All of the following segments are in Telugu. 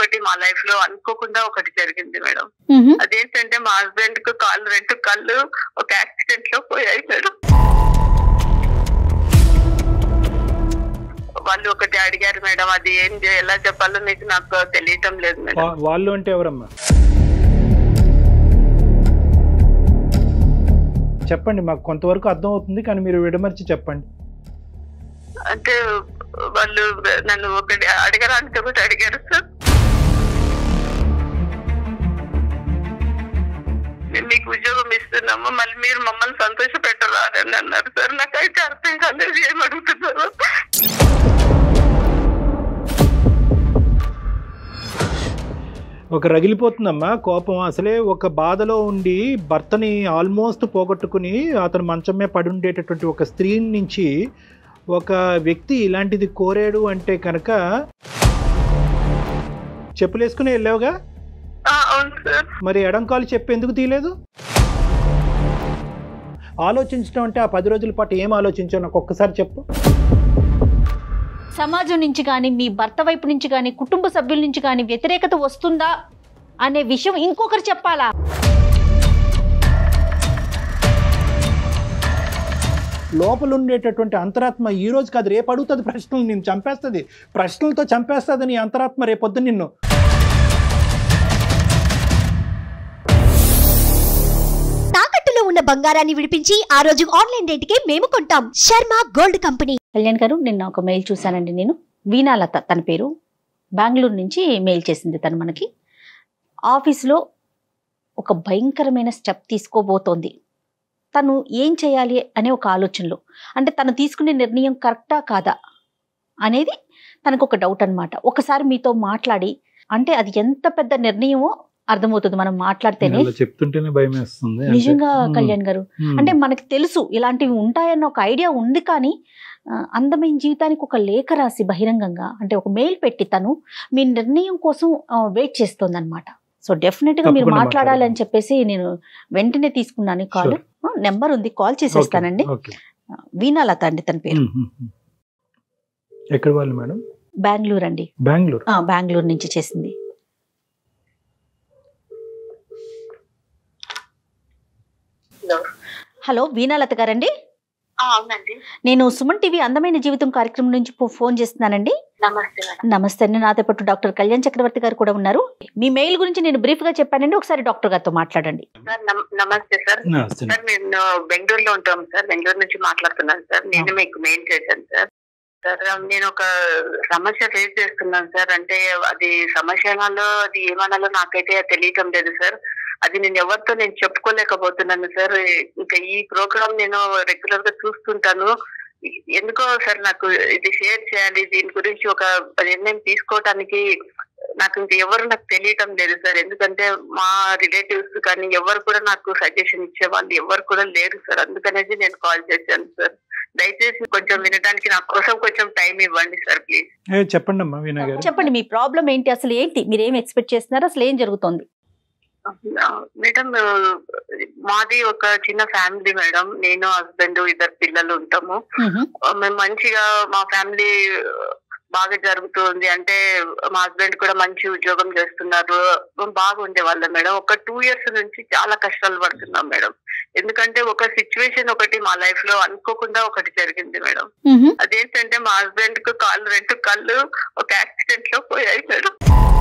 ఒకటి మా లైఫ్ లో అనుకోకుండా ఒకటి జరిగింది మేడం మ్హూ. అదేంటంటే మా హస్బెండ్ కు కాళ్ళు రెండు కళ్ళు ఒక యాక్సిడెంట్ లో పోయాయి మేడం వాళ్ళు ఒకటి అడిగారు మేడం అది ఏం చే- ఎలా చెప్పాలో మీకు నాకు తెలియటం లేదు మేడం వా- వాళ్ళు అంటే ఎవరమ్మా చెప్పండి మాకు కొంతవరకు అర్థం అవుతుంది కానీ మీరు విడమర్చి చెప్పండి అంటే వాళ్ళు నన్ను ఒకటి అడగడానికి ఒకటి అడిగారు సార్ మేము మీకు ఉద్యోగం ఇస్తున్నాము మళ్ళీ మీరు మమ్మల్ని సంతోష పెట్టరా అని అన్నారు సార్ నాకైతే అర్థం కాలేదు ఏం అడుగుతున్నారు ఒక రగిలిపోతుందమ్మా కోపం అసలే ఒక బాధలో ఉండి భర్తని ఆల్మోస్ట్ పోగొట్టుకుని అతను మంచం మీద పడి ఉండేటటువంటి ఒక స్త్రీ నుంచి ఒక వ్యక్తి ఇలాంటిది కోరాడు అంటే కనుక చెప్పులేసుకుని వెళ్ళావుగా ఆ, అవును సార్ మరి ఎడంకాలు చెప్పి ఎందుకు తీయలేదు ఆలోచించడం అంటే ఆ పది రోజుల పాటు ఏం ఆలోచించావు నాకు ఒక్కసారి చెప్పు సమాజం నుంచి కానీ మీ భర్త వైపు నుంచి కానీ కుటుంబ సభ్యుల నుంచి కానీ వ్యతిరేకత వస్తుందా అనే విషయం ఇంకొకరు చెప్పాలా లోపల ఉండేటటువంటి అంతరాత్మ ఈ రోజు కాదు రేపు అడుగుతుంది ప్రశ్నలు నిన్ను చంపేస్తుంది ప్రశ్నలతో చంపేస్తుంది నీ అంతరాత్మ రేపొద్దు నిన్ను తాకట్టులో ఉన్న బంగారాన్ని విడిపించి ఆ రోజు ఆన్లైన్ రేటుకే మేము కొంటాం శర్మ గోల్డ్ కంపెనీ కళ్యాణ్ గారు నిన్న ఒక మెయిల్ చూశానండి నేను వీణాలత తన పేరు బెంగళూరు నుంచి మెయిల్ చేసింది తను మనకి ఆఫీస్లో ఒక భయంకరమైన స్టెప్ తీసుకోబోతోంది తను ఏం చేయాలి అనే ఒక ఆలోచనలో అంటే తను తీసుకునే నిర్ణయం కరెక్టా కాదా అనేది తనకు ఒక డౌట్ అన్నమాట ఒకసారి మీతో మాట్లాడి అంటే అది ఎంత పెద్ద నిర్ణయమో అర్థమవుతుంది మనం మాట్లాడితేనే అలా చెప్తుంటేనే భయం వేస్తుంది నిజంగా అంటే, కళ్యాణ్ గారు ఉమ్, అంటే మనకి తెలుసు ఇలాంటివి ఉంటాయన్న ఒక ఐడియా ఉంది కానీ ఆ, అందమైన జీవితానికి ఒక లేఖ రాసి బహిరంగంగా అంటే ఒక మెయిల్ పెట్టి తను మీ నిర్ణయం కోసం వెయిట్ చేస్తుంది అనమాట సో డెఫినెట్ గా మీరు తప్పకుండా మాట్లాడాలి అని మాట్లాడదాం. చెప్పేసి నేను వెంటనే తీసుకున్నాను కాల్ నెంబర్ ఉంది కాల్ చేసేస్తానండి ఓకే, ఓకే. వీణాలత అండి తన పేరు ఉమ్, ఉమ్, ఉమ్. ఎక్కడ వాళ్ళు మేడం బెంగళూరు అండి బెంగళూరు ఆ, బెంగళూరు నుంచి చేసింది హలో హలో వీణాలత గారండి ఆ, అవునండి నేను సుమన్ టీవీ అందమైన జీవితం కార్యక్రమం నుంచి ఫో- ఫోన్ చేస్తున్నానండి నమస్తే మేడం నమస్తే అండి నాతో పాటు డాక్టర్ కళ్యాణ్ చక్రవర్తి గారు కూడా ఉన్నారు మీ మెయిల్ గురించి నేను బ్రీఫ్ గా చెప్పానండి ఒకసారి డాక్టర్ గారితో మాట్లాడండి సార్ నమ- నమస్తే సార్ నమస్తే. సార్ నేను బెంగళూరులో ఉంటాం సార్ బెంగళూరు నుంచి మాట్లాడుతున్నాను సార్ నేను మీకు మెయిల్ చేశాను సార్ సార్ నేను ఒక సమస్య ఫేస్ చేస్తున్నాను సార్ అంటే అది సమస్య అనాలో అది ఏమనాలో నాకైతే తెలియటం లేదు సార్ అది నేను ఎవరితో నేను చెప్పుకోలేకపోతున్నాను సార్ ఇంకా ఈ ప్రోగ్రామ్ నేను రెగ్యులర్ గా చూస్తుంటాను ఎందుకో సార్ నాకు ఇది షేర్ చేయాలి దీని గురించి ఒక నిర్ణయం తీసుకోవటానికి నాకు ఇంక ఎవరు నాకు తెలియటం లేదు సార్ ఎందుకంటే మా రిలేటివ్స్ కానీ ఎవరు కూడా నాకు సజెషన్ ఇచ్చే వాళ్ళు ఎవరు కూడా లేరు సార్ అందుకనేసి నేను కాల్ చేశాను సార్ దయచేసి కొంచెం వినడానికి నా కోసం కొంచెం టైం ఇవ్వండి సార్ ప్లీజ్ ఏ, చెప్పండి అమ్మా వీణా గారు చెప్పండి మీ ప్రాబ్లం ఏంటి అసలు ఏంటి మీరు ఏం ఎక్స్పెక్ట్ చేస్తున్నారు అసలు ఏం జరుగుతుంది మేడం మాది ఒక చిన్న ఫ్యామిలీ మేడం నేను హస్బెండ్ ఇద్దరు పిల్లలు ఉంటాము మేము మంచిగా మా ఫ్యామిలీ బాగా జరుగుతుంది అంటే మా హస్బెండ్ కూడా మంచి ఉద్యోగం చేస్తున్నారు బాగుండే వాళ్ళం మేడం ఒక టూ ఇయర్స్ నుంచి చాలా కష్టాలు పడుతున్నాం మేడం ఎందుకంటే ఒక సిచ్యువేషన్ ఒకటి మా లైఫ్ లో అనుకోకుండా ఒకటి జరిగింది మేడం అదేంటంటే మా హస్బెండ్ కు కాళ్ళు రెండు కళ్ళు ఒక యాక్సిడెంట్ లో పోయాయి మేడం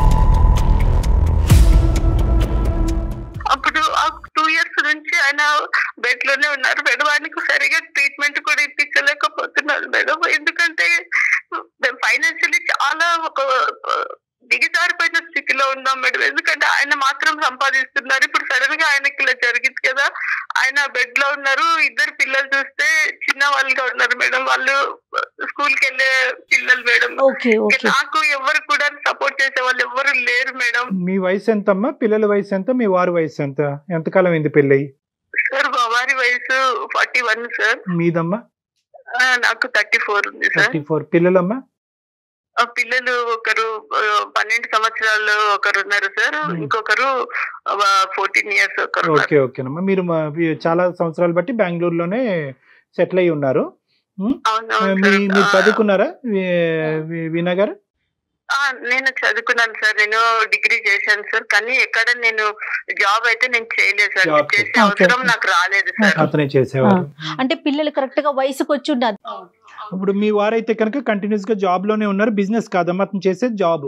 అప్పుడు ఆ టూ ఇయర్స్ నుంచి ఆయన బెడ్ లోనే ఉన్నారు మేడం ఆయనకు సరిగా ట్రీట్మెంట్ కూడా ఇప్పించలేకపోతున్నారు మేడం ఎందుకంటే మేము ఫైనాన్షియల్లీ చాలా ఒక దిగజారిపోయిన స్థితిలో ఉన్నాం మేడం ఎందుకంటే ఆయన మాత్రం సంపాదిస్తున్నారు ఇప్పుడు సడన్ గా ఆయనకి ఇలా జరిగింది కదా ఆయన బెడ్ లో ఉన్నారు ఇద్దరు పిల్లలు చూస్తే చిన్న వాళ్ళుగా ఉన్నారు మేడం వాళ్ళు స్కూల్ కి వెళ్ళే పిల్లలు మేడం ఓకే ఇంకా ఓకే నాకు ఎవరు కూడా సపోర్ట్ చేసే వాళ్ళు ఎవరు లేరు మేడం మీ వయసు ఎంత అమ్మా పిల్లల వయసు ఎంత మీ వారి వయసు ఎంత ఎంతకాలం అయింది పెళ్ళయి సార్ మా వారి వయసు ఫార్టీ వన్ సార్ మీదమ్మా ఆ, నాకు థర్టీ ఫోర్ ఉంది సార్ థర్టీ ఫోర్ పిల్లలమ్మా ఆ పిల్లలు ఒకరు ఆ, పన్నెండు సంవత్సరాలు ఒకరు ఉన్నారు సార్ Hmm. ఇంకొకరు ఫోర్టీన్ ఇయర్స్ ఒకరు ఉన్నారు ఓకే ఓకేనమ్మా మీరు మా- మీ- చాలా సంవత్సరాలు బట్టి బెంగళూరులోనే సెటిల్ అయ్యి ఉన్నారు అవును మీ అవును మీరు సార్. ఆ, చదువుకున్నారా వీ- వీ- వీణా గారు ఆ, నేను చదువుకున్నాను సార్ నేను డిగ్రీ చేశాను సార్ కానీ ఎక్కడ నేను జాబ్ అయితే నేను చేయలేదు సార్ Job చేసే Okay. అవసరం నాకు రాలేదు సార్ అతనే చేసేవారు అంటే పిల్లలు కరెక్ట్ గా వయసుకు వచ్చి ఉన్నారు ఇప్పుడు మీ వారైతే కనుక కంటిన్యూస్ గా జాబ్ లోనే ఉన్నారు బిజినెస్ కాదమ్మా అతను చేసే జాబ్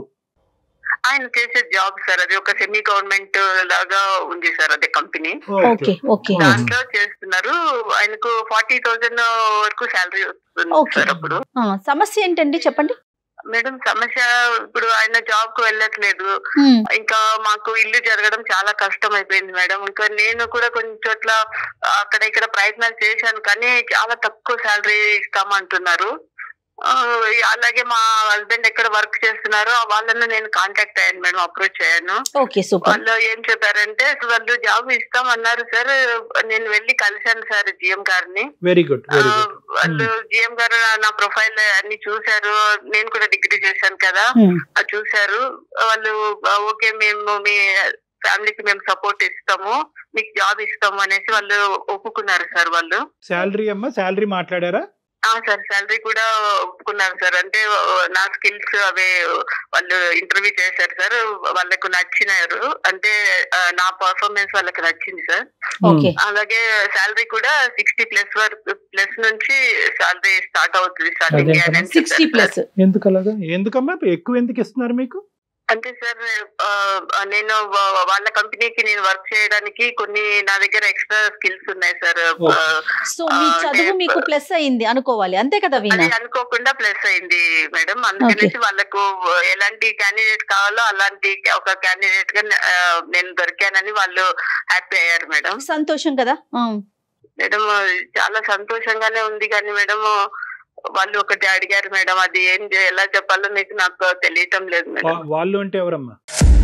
ఆయన చేసే జాబ్ సార్ అది ఒక సెమీ గవర్నమెంట్ లాగా ఉంది సార్ అదే కంపెనీ ఓకే ఓకే దాంట్లో చేస్తున్నారు ఆయనకు ఫార్టీ థౌజండ్ వరకు శాలరీ వస్తుంది Okay. సార్ అప్పుడు ఆ, సమస్య ఏంటండి చెప్పండి మేడం సమస్య ఇప్పుడు ఆయన జాబ్ కు వెళ్ళట్లేదు ఉమ్, ఇంకా మాకు ఇల్లు జరగడం చాలా కష్టం అయిపోయింది మేడం ఇంకా నేను కూడా కొన్ని చోట్ల అక్కడ ఇక్కడ ప్రయత్నాలు చేశాను కానీ చాలా తక్కువ శాలరీ ఇస్తామంటున్నారు ఆ, అలాగే మా హస్బెండ్ ఎక్కడ వర్క్ చేస్తున్నారో వాళ్ళను నేను కాంటాక్ట్ అయ్యాను మేడం అప్రోచ్ అయ్యాను ఓకే సూపర్ వాళ్ళు ఏం చెప్పారంటే వాళ్ళు జాబ్ ఇస్తామన్నారు సార్ నేను వెళ్ళి కలిశాను సార్ జిఎం గారిని వెరీ గుడ్ ఆ, వెరీ గుడ్ వాళ్ళు జిఎం గారు నా- నా ప్రొఫైల్ అన్ని చూశారు నేను కూడా డిగ్రీ చేశాను కదా ఉమ్, అది చూశారు వాళ్ళు ఆ, ఓకే మేము మీ ఫ్యామిలీకి మేము సపోర్ట్ ఇస్తాము మీకు జాబ్ ఇస్తాము అనేసి వాళ్ళు ఒప్పుకున్నారు సార్ వాళ్ళు శాలరీ అమ్మా శాలరీ మాట్లాడారా ఆ సార్ శాలరీ కూడా ఒప్పుకున్నారు సార్ అంటే నా స్కిల్స్ అవే వాళ్ళు ఇంటర్వ్యూ చేశారు సార్ వాళ్ళకు నచ్చినారు అంటే ఆ, నా పర్ఫార్మెన్స్ వాళ్ళకి నచ్చింది సార్ ఓకే అలాగే శాలరీ కూడా సిక్స్టీ ప్లస్ వరకు ప్లస్ నుంచి శాలరీ స్టార్ట్ అవుతుంది స్టార్టింగ్ అదే అని సిక్స్టీ చెప్పారు సార్. ప్లస్ ఎందుకు అలాగా ఎందుకమ్మా ఎక్కువ ఎందుకు ఇస్తున్నారు మీకు అంటే సార్ ఆ, నేను వా- వాళ్ళ కంపెనీకి నేను వర్క్ చేయడానికి కొన్ని నా దగ్గర ఎక్స్ట్రా స్కిల్స్ ఉన్నాయి సార్ ఓ. ఆ, సో మీ ఆ, చదువు అంటే- మీకు ప్లస్ అయింది అనుకోవాలి అంతే కదా వీణా అది అనుకోకుండా ప్లస్ అయింది మేడం అందుకనేసి వాళ్ళకు ఎలాంటి క్యాండిడేట్ కావాలో అలాంటి ఒక క్యాండిడేట్ గా ఆ, నేను దొరికానని వాళ్ళు హ్యాపీ అయ్యారు మేడం సంతోషం కదా ఆ, మేడం చాలా సంతోషంగానే ఉంది కానీ మేడం వాళ్ళు ఒకటి అడిగారు మేడం అది ఏం చే- ఎలా చెప్పాలో మీకు నాకు తెలియటం లేదు మేడం వా- వాళ్ళు అంటే ఎవరమ్మా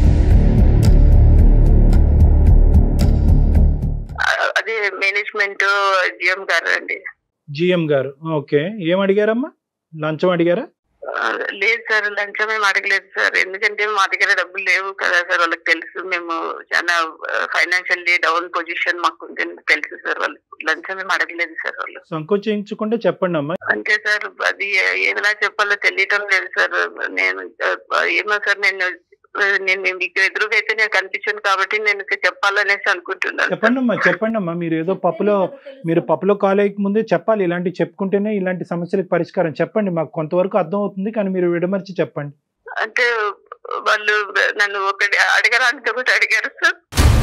ఆ, అది మేనేజ్మెంట్ జిఎం గారు అండి జిఎం గారు ఓకే ఏం అడిగారమ్మా లంచం అడిగారా ఆ, లేదు సార్ లంచం ఏం అడగలేదు సార్ ఎందుకంటే మా దగ్గర డబ్బులు లేవు కదా సార్ వాళ్ళకి తెలుసు మేము చాలా ఫైనాన్షియల్లీ డౌన్ పొజిషన్ మాకు ఉంది అని తెలుసు సార్ వాళ్ళు లంచం ఏం అడగలేదు సార్ వాళ్ళు సంకోచించకుండా చెప్పండి అమ్మా అంతే సార్ అది ఎలా చెప్పాలో తెలియటం లేదు సార్ నేను ఆ, ఏమో సార్ నేను ఆ, నేను మీకు ఎదురుగా అయితే నేను కనిపించాను కాబట్టి నేను ఇక చెప్పాలనేసి అనుకుంటున్నాను చెప్పండి అమ్మా చెప్పండి అమ్మా మీరు ఏదో పప్పులో మీరు పప్పులో కాలేజీకి ముందే చెప్పాలి ఇలాంటి చెప్పుకుంటేనే ఇలాంటి సమస్యలకు పరిష్కారం చెప్పండి మాకు కొంతవరకు అర్థం అవుతుంది కానీ మీరు విడమర్చి చెప్పండి అంటే వాళ్ళు నన్ను ఒకటి అడగడానికి ఒకటి అడిగారు సార్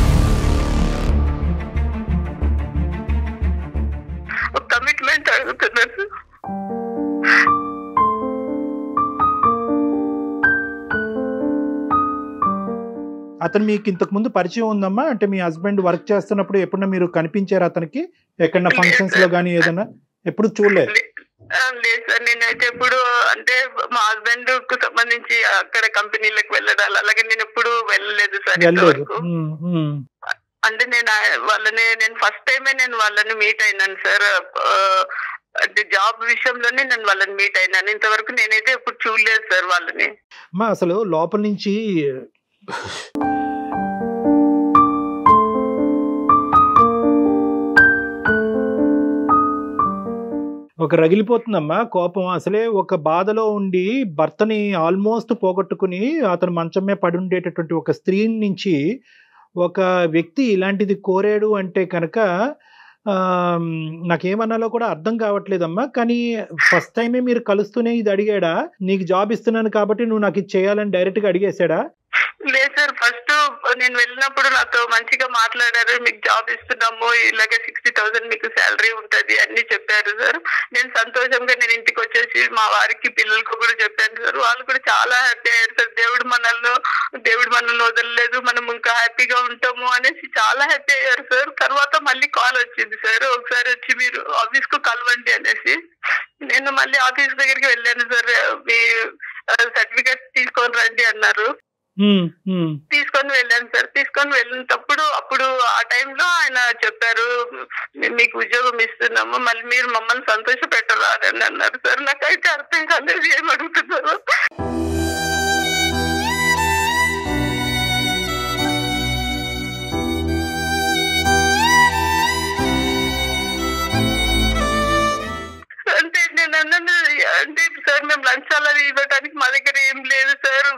ఒక కమిట్మెంట్ అడుగుతున్నారు సార్ అతను మీకు ఇంతకు ముందు పరిచయం ఉందమ్మా అంటే మీ హస్బెండ్ వర్క్ చేస్తున్నప్పుడు ఎప్పుడన్నా మీరు కనిపించారు అతనికి ఎక్కడన్నా ఫంక్షన్స్ లో కానీ ఏదైనా ఎప్పుడు చూడలేదు లే- ఆ, లేదు సార్ నేనైతే ఎప్పుడు అంటే మా హస్బెండ్ కు సంబంధించి అక్కడ కంపెనీలకు వెళ్ళడాలి అలాగే నేను ఎప్పుడు వెళ్ళలేదు సార్ వెళ్ళలేదు ఇంతవరకు. ఉమ్, ఉమ్. అంటే నేను ఆ- వాళ్ళని నేను ఫస్ట్ టైమే నేను వాళ్ళని మీట్ అయినాను సార్ ఆ, అంటే జాబ్ విషయంలోనే నేను వాళ్ళని మీట్ అయినాను ఇంతవరకు నేనైతే ఎప్పుడు చూడలేదు సార్ వాళ్ళని అమ్మా అసలు లోపల నుంచి ఒక రగిలిపోతుందమ్మా కోపం అసలే ఒక బాధలో ఉండి భర్తని ఆల్మోస్ట్ పోగొట్టుకుని అతను మంచం మీద పడి ఉండేటటువంటి ఒక స్త్రీ నుంచి ఒక వ్యక్తి ఇలాంటిది కోరాడు అంటే కనుక ఆమ్, నాకేమన్నాలో కూడా అర్థం కావట్లేదమ్మా కానీ ఫస్ట్ టైమే మీరు కలుస్తూనే ఇది అడిగాడా నీకు జాబ్ ఇస్తున్నాను కాబట్టి నువ్వు నాకు ఇది చేయాలని డైరెక్ట్ గా అడిగేశాడా లేదు సార్ ఫస్ట్ నేను వెళ్ళినప్పుడు నాతో మంచిగా మాట్లాడారు మీకు జాబ్ ఇస్తున్నాము ఇలాగే సిక్స్టీ థౌసండ్ మీకు శాలరీ ఉంటది అన్ని చెప్పారు సార్ నేను సంతోషంగా నేను ఇంటికి వచ్చేసి మా వారికి పిల్లలకు కూడా చెప్పాను సార్ వాళ్ళు కూడా చాలా హ్యాపీ అయ్యారు సార్ దేవుడు మనల్ని దేవుడు మనల్ని వదలలేదు మనం ఇంకా హ్యాపీగా ఉంటాము అనేసి చాలా హ్యాపీ అయ్యారు సార్ తర్వాత మళ్ళీ కాల్ వచ్చింది సార్ ఒకసారి వచ్చి మీరు ఆఫీస్ కు కలవండి అనేసి నేను మళ్ళీ ఆఫీస్ దగ్గరికి వెళ్ళాను సార్ మీ సర్టిఫికేట్ తీసుకొని రండి అన్నారు ఉమ్, ఉమ్. తీసుకొని వెళ్ళాను సార్ తీసుకొని వెళ్ళినప్పుడు అప్పుడు ఆ టైంలో ఆయన చెప్పారు "మీ- మీకు ఉద్యోగం ఇస్తున్నాము మళ్ళీ మీరు మమ్మల్ని సంతోష పెట్టరా అని అన్నారు సార్ నాకైతే అర్థం కాలేదు ఏం అడుగుతున్నారు అంటే నేను అన్నాను అంటే సార్ మేము లంచాలు అవి ఇవ్వడానికి మా దగ్గర ఏం లేదు సార్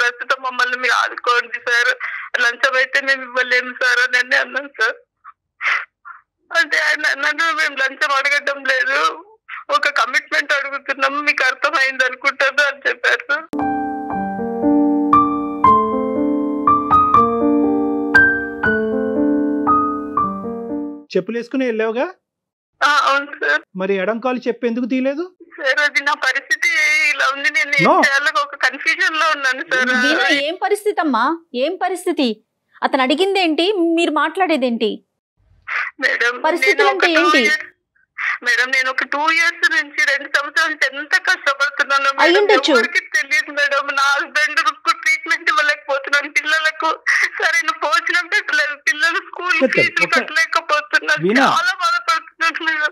ప్రస్తుతం మమ్మల్ని మీరు ఆదుకోండి సార్ లంచం అయితే మేము ఇవ్వలేము సార్ అని అని అన్నాను సార్ అంటే ఆయన అన్నాడు మేము లంచం అడగటం లేదు ఒక కమిట్మెంట్ అడుగుతున్నాం మీకు అర్థమైంది అనుకుంటాను అని చెప్పారు సార్ చెప్పులు వేసుకుని వెళ్ళావుగా ఆ, అవును సార్ మరి ఎడం కాలు చెప్పు ఎందుకు తీయలేదు సార్ అది నా పరిస్థితి ఇలా ఉంది నేను ఏం No. చేయాలో ఒక కన్ఫ్యూజన్ లో ఉన్నాను సార్ వీణా ఏం పరిస్థితి అమ్మా ఏం పరిస్థితి అతను అడిగిందేంటి మీరు మాట్లాడేదేంటి మేడం పరిస్థితులు నేను ఒక అంటే two ఏంటి? years- మేడం నేను ఒక టూ ఇయర్స్ నుంచి రెండు సంవత్సరాల నుంచి ఎంత కష్టపడుతున్నాను అయి మేడం ఉండొచ్చు. ఎవరికి తెలియదు మేడం నా హస్బెండ్ ట్రీట్మెంట్ ఇవ్వలేకపోతున్నాను పిల్లలకు సరైన భోజనం పెట్టలేదు పిల్లలు స్కూల్ చెప్తా, ఫీజులు ఒక- కట్టలేకపోతున్నాను వీణా. చాలా బాధపడుతున్నాను మేడం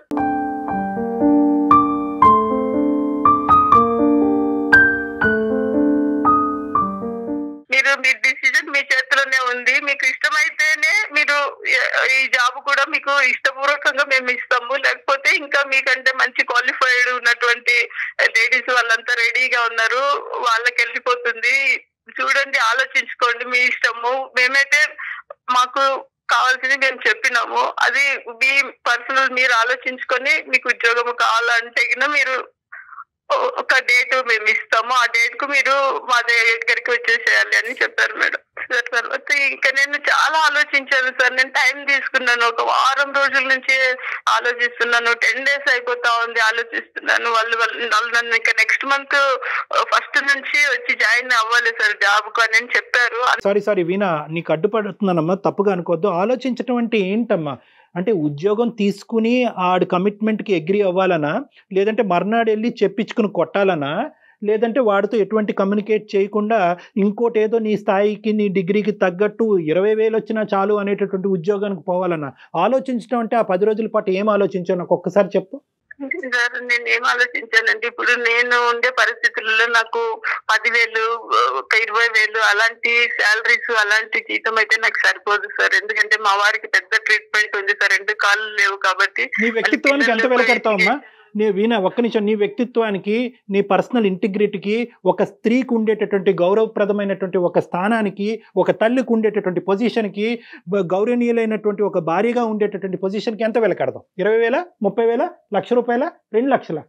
మీరు మీ డిసిజన్ మీ చేతిలోనే ఉంది మీకు ఇష్టమైతేనే మీరు ఈ- ఈ జాబ్ కూడా మీకు ఇష్టపూర్వకంగా మేము ఇస్తాము లేకపోతే ఇంకా మీకంటే మంచి క్వాలిఫైడ్ ఉన్నటువంటి లేడీస్ వాళ్ళంతా రెడీగా ఉన్నారు వాళ్ళకి వెళ్ళిపోతుంది చూడండి ఆలోచించుకోండి మీ ఇష్టము మేమైతే మాకు కావాల్సింది మేము చెప్పినాము అది మీ పర్సనల్ మీరు ఆలోచించుకొని మీకు ఉద్యోగం కావాలంటే గిన మీరు ఓ- ఒక డేట్ మేము ఇస్తాము ఆ డేట్ కు మీరు మా దగ్గరికి వచ్చేసేయాలి అని చెప్పారు మేడం సార్ తర్వాత ఇంకా నేను చాలా ఆలోచించాను సార్ నేను టైం తీసుకున్నాను ఒక వారం రోజుల నుంచి ఆలోచిస్తున్నాను టెన్ డేస్ అయిపోతా ఉంది ఆలోచిస్తున్నాను వాళ్ళు వాళ్ళు వాళ్ళు నన్ను ఇంకా నెక్స్ట్ మంత్ ఫస్ట్ నుంచి వచ్చి జాయిన్ అవ్వాలి సార్ జాబ్ కు అని చెప్పారు సారీ సారీ వీణా నీకు అడ్డుపడుతున్నానమ్మా తప్పుగా అనుకోవద్దు ఆలోచించటం అంటే ఏంటమ్మా అంటే ఉద్యోగం తీసుకుని ఆడు కమిట్మెంట్కి అగ్రి అవ్వాలనా లేదంటే మర్నాడు వెళ్ళి చెప్పించుకుని కొట్టాలనా లేదంటే వాడితో ఎటువంటి కమ్యూనికేట్ చేయకుండా ఇంకోటి ఏదో నీ స్థాయికి నీ డిగ్రీకి తగ్గట్టు ఇరవై వేలు వచ్చినా చాలు అనేటటువంటి ఉద్యోగానికి పోవాలన్నా ఆలోచించడం అంటే ఆ పది రోజుల పాటు ఏం ఆలోచించావు నాకు ఒక్కసారి చెప్పు సార్ నేను ఏం ఆలోచించానంటే ఇప్పుడు నేను ఉండే పరిస్థితుల్లో నాకు పదివేలు ఒక ఇరవై వేలు అలాంటి శాలరీస్ అలాంటి జీతం అయితే నాకు సరిపోదు సార్ ఎందుకంటే మా వారికి పెద్ద ట్రీట్మెంట్ ఉంది సార్ రెండు కాళ్ళు లేవు కాబట్టి నీ వ్యక్తిత్వానికి ఎంత వెలకడతావమ్మా నీ వీణ ఒక్క నిమిషం నీ వ్యక్తిత్వానికి నీ పర్సనల్ ఇంటిగ్రిటీకి ఒక స్త్రీకి ఉండేటటువంటి గౌరవప్రదమైనటువంటి ఒక స్థానానికి ఒక తల్లికి ఉండేటటువంటి పొజిషన్కి బ- గౌరవనీయులైనటువంటి ఒక భారీగా ఉండేటటువంటి పొజిషన్కి ఎంత వెలకడదాం ఇరవై వేల ముప్పై వేల లక్ష రూపాయల రెండు లక్షల